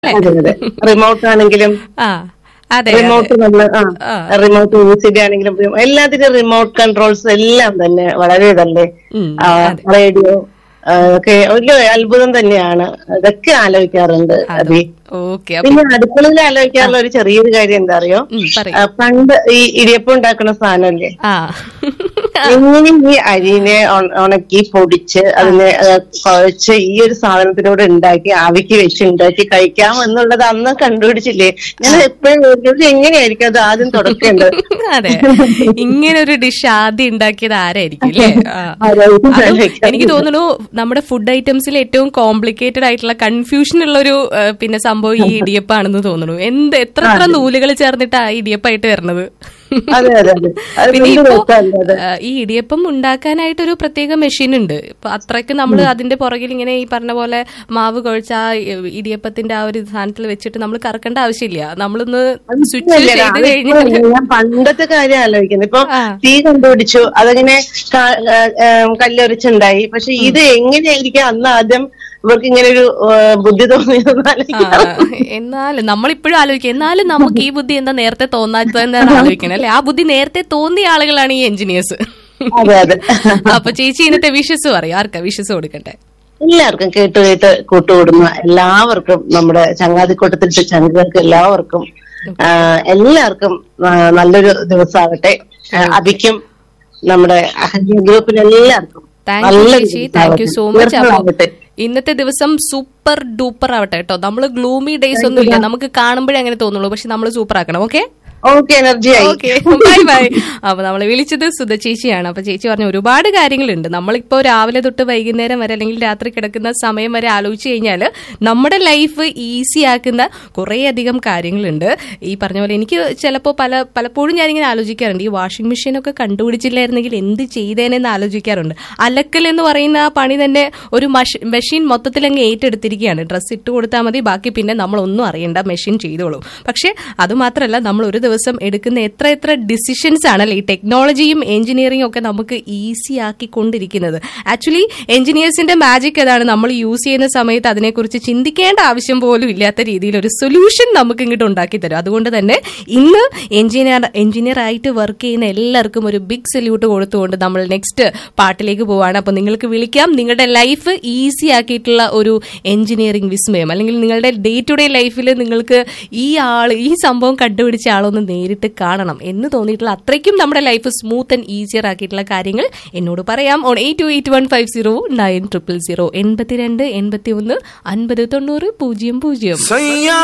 അതെ അതെ റിമോട്ട് ആണെങ്കിലും ആ അതെ റിമോട്ട് നമ്മൾ ആ. ആ റിമോട്ട് യൂസ് ചെയ്യുകയാണെങ്കിലും എല്ലാത്തിനും റിമോട്ട് കൺട്രോൾസ് എല്ലാം തന്നെ വളരെ ഇതല്ലേ ഉം, റേഡിയോ ഒക്കെ വലിയ അത്ഭുതം തന്നെയാണ് ഇതൊക്കെ ആലോചിക്കാറുണ്ട് അഭി ഓക്കെ പിന്നെ അടുക്കളയിൽ ആലോചിക്കാറുള്ള ഒരു ചെറിയൊരു കാര്യം എന്താ അറിയോ പറയും ആ, പണ്ട് ഈ ഇടിയപ്പം ഉണ്ടാക്കുന്ന സാധനമല്ലേ ആ എങ്ങനെ ഈ അരിനെ ഉണ- ഉണക്കി പൊടിച്ച് അതിനെ ആ, കുഴച്ച് ഈ ഒരു സാധനത്തിനോട് ഉണ്ടാക്കി ആവിക്ക് വെച്ച് ഉണ്ടാക്കി കഴിക്കാം എന്നുള്ളത് അന്ന് കണ്ടുപിടിച്ചില്ലേ ഞാൻ എപ്പോഴും ഓർക്കുന്നത് എങ്ങനെയായിരിക്കും അത് ആദ്യം തുടക്കേണ്ടത് അതെ ഇങ്ങനെ ഒരു ഡിഷ് ആദ്യം ഉണ്ടാക്കിയത് ആരായിരിക്കും അല്ലേ ആ. ആരായിരിക്കും അതും ആലോചിക്കാൻ. എനിക്ക് തോന്നുന്നു നമ്മുടെ ഫുഡ് ഐറ്റംസിൽ ഏറ്റവും കോംപ്ലിക്കേറ്റഡ് ആയിട്ടുള്ള കൺഫ്യൂഷൻ ഉള്ള ഒരു ആ, പിന്നെ സംഭവം ഈ ഇടിയപ്പാണെന്ന് തോന്നുന്നു എന്ത് എത്ര എത്ര നൂലുകൾ ചേർന്നിട്ടാ ഈ ഇടിയപ്പായിട്ട് വരുന്നത് അതെ അതെ അതെ അത് പിന്നെ വലിയ ഇപ്പോ രസമല്ലേ അത് ആ, ഈ ഇടിയപ്പം ഉണ്ടാക്കാനായിട്ട് ഒരു പ്രത്യേക മെഷീൻ ഉണ്ട് ഇപ്പൊ അത്രയ്ക്ക് നമ്മൾ അതിന്റെ പുറകിൽ ഇങ്ങനെ ഈ പറഞ്ഞ പോലെ മാവ് കുഴച്ച ആ ഇടിയപ്പത്തിന്റെ ആ ഒരു സാധനത്തിൽ വെച്ചിട്ട് നമ്മൾ കറക്കേണ്ട ആവശ്യമില്ല നമ്മളൊന്ന് സ്വിച്ച് ഇല്ലടാ, ചെയ്ത് അത് കഴിഞ്ഞാൽ ഇപ്പോഴല്ല. ഞാൻ പണ്ടത്തെ കാര്യം ആലോചിക്കുന്നത് ഇപ്പൊ ആ. തീ കണ്ടുപിടിച്ചു അതങ്ങനെ ക- ആ, ആ, കല്ലൊരിച്ചുണ്ടായി പക്ഷെ ഇത് എങ്ങനെയായിരിക്കും അന്ന് ആദ്യം ഇവർക്ക് ഇങ്ങനെ ഒരു ആ, ബുദ്ധി തോന്നിയതെന്ന് ആ, ആലോചിക്കാം എന്നാലും നമ്മളിപ്പോഴും ആലോചിക്കും എന്നാലും നമുക്ക് ഈ ബുദ്ധി എന്താ നേരത്തെ തോന്നാത്തതെന്നാണ് ആലോചിക്കണം അല്ലെ ആ ബുദ്ധി നേരത്തെ തോന്നിയ ആളുകളാണ് ഈ എഞ്ചിനീയേഴ്സ് അതെ അതെ അപ്പൊ ചേച്ചി ഇന്നത്തെ വിഷസ് പറയും ആർക്കാ വിഷസ് കൊടുക്കട്ടെ എല്ലാവർക്കും കേട്ട് കേട്ട് കൂട്ടുകൂടുന്ന എല്ലാവർക്കും നമ്മുടെ ചങ്ങാതിക്കൂട്ടത്തിൽ ചങ്കുകൾക്ക് എല്ലാവർക്കും ആ, എല്ലാവർക്കും ആ, നല്ലൊരു ദിവസമാകട്ടെ ആ, അഭിക്കും നമ്മുടെ അഹല്യ ഗ്രൂപ്പിന് എല്ലാവർക്കും താങ്ക് യു നല്ലൊരു ചേച്ചി താങ്ക് യു സോ മച്ച് ദിവസമാവട്ടെ. അപ്പൊ ഇന്നത്തെ ദിവസം സൂപ്പർ ഡൂപ്പർ ആവട്ടെ കേട്ടോ നമ്മള് ഗ്ലൂമി ഡേയ്സ് ഒന്നും ഇല്ല നമുക്ക് കാണുമ്പോഴേ അങ്ങനെ തോന്നുള്ളൂ പക്ഷെ നമ്മൾ സൂപ്പർ ആക്കണം ഓക്കെ ഓക്കെ എനർജി ആയി ഓക്കെ ബൈ ബൈ അപ്പൊ നമ്മളെ വിളിച്ചത് സുധ ചേച്ചിയാണ് അപ്പൊ ചേച്ചി പറഞ്ഞ ഒരുപാട് കാര്യങ്ങളുണ്ട് നമ്മളിപ്പോ രാവിലെ തൊട്ട് വൈകുന്നേരം വരെ അല്ലെങ്കിൽ രാത്രി കിടക്കുന്ന സമയം വരെ ആലോചിച്ച് കഴിഞ്ഞാൽ നമ്മുടെ ലൈഫ് ഈസി ആക്കുന്ന കുറേ അധികം കാര്യങ്ങളുണ്ട് ഈ പറഞ്ഞ പോലെ എനിക്ക് ചിലപ്പോൾ പല പലപ്പോഴും ഞാനിങ്ങനെ ആലോചിക്കാറുണ്ട് ഈ വാഷിംഗ് മെഷീൻ ഒക്കെ കണ്ടുപിടിച്ചില്ലായിരുന്നെങ്കിൽ എന്ത് ചെയ്തേനെന്ന് ആലോചിക്കാറുണ്ട് അലക്കൽ എന്ന് പറയുന്ന ആ പണി തന്നെ ഒരു മെഷീൻ മൊത്തത്തിൽ അങ്ങ് ഏറ്റെടുത്തിരിക്കുകയാണ് ഡ്രസ്സ് ഇട്ട് കൊടുത്താൽ മതി ബാക്കി പിന്നെ നമ്മളൊന്നും അറിയണ്ട മെഷീൻ ചെയ്തോളും പക്ഷേ അത് മാത്രമല്ല നമ്മൾ ഒരു ദിവസം എടുക്കുന്ന എത്ര എത്ര ഡിസിഷൻസ് ആണല്ലേ ഈ ടെക്നോളജിയും എഞ്ചിനീയറിംഗും ഒക്കെ നമുക്ക് ഈസി ആക്കിക്കൊണ്ടിരിക്കുന്നത് ആക്ച്വലി എഞ്ചിനീയേഴ്സിന്റെ മാജിക് അതാണ് നമ്മൾ യൂസ് ചെയ്യുന്ന സമയത്ത് അതിനെക്കുറിച്ച് ചിന്തിക്കേണ്ട ആവശ്യം പോലും ഇല്ലാത്ത രീതിയിൽ ഒരു സൊല്യൂഷൻ നമുക്ക് ഇങ്ങോട്ട് ഉണ്ടാക്കി തരും അതുകൊണ്ട് തന്നെ ഇന്ന് എഞ്ചിനീയർ എഞ്ചിനീയർ ആയിട്ട് വർക്ക് ചെയ്യുന്ന എല്ലാവർക്കും ഒരു ബിഗ് സല്യൂട്ട് കൊടുത്തുകൊണ്ട് നമ്മൾ നെക്സ്റ്റ് പാർട്ടിലേക്ക് പോവാണ് അപ്പൊ നിങ്ങൾക്ക് വിളിക്കാം നിങ്ങളുടെ ലൈഫ് ഈസി ആക്കിയിട്ടുള്ള ഒരു എഞ്ചിനീയറിംഗ് വിസ്മയം അല്ലെങ്കിൽ നിങ്ങളുടെ ഡേ ടു ഡേ ലൈഫിൽ നിങ്ങൾക്ക് ഈ ആൾ ഈ സംഭവം കണ്ടുപിടിച്ച ആളൊന്ന് നേരിട്ട് കാണണം എന്ന് തോന്നിയിട്ടുള്ള അത്രയ്ക്കും നമ്മുടെ ലൈഫ് സ്മൂത്ത് ആൻഡ് ഈസിയർ ആക്കിയിട്ടുള്ള കാര്യങ്ങൾ എന്നോട് പറയാം on eight two eight one five zero nine triple zero എൺപത്തിരണ്ട് എൺപത്തി ഒന്ന് അൻപത് തൊണ്ണൂറ് പൂജ്യം പൂജ്യം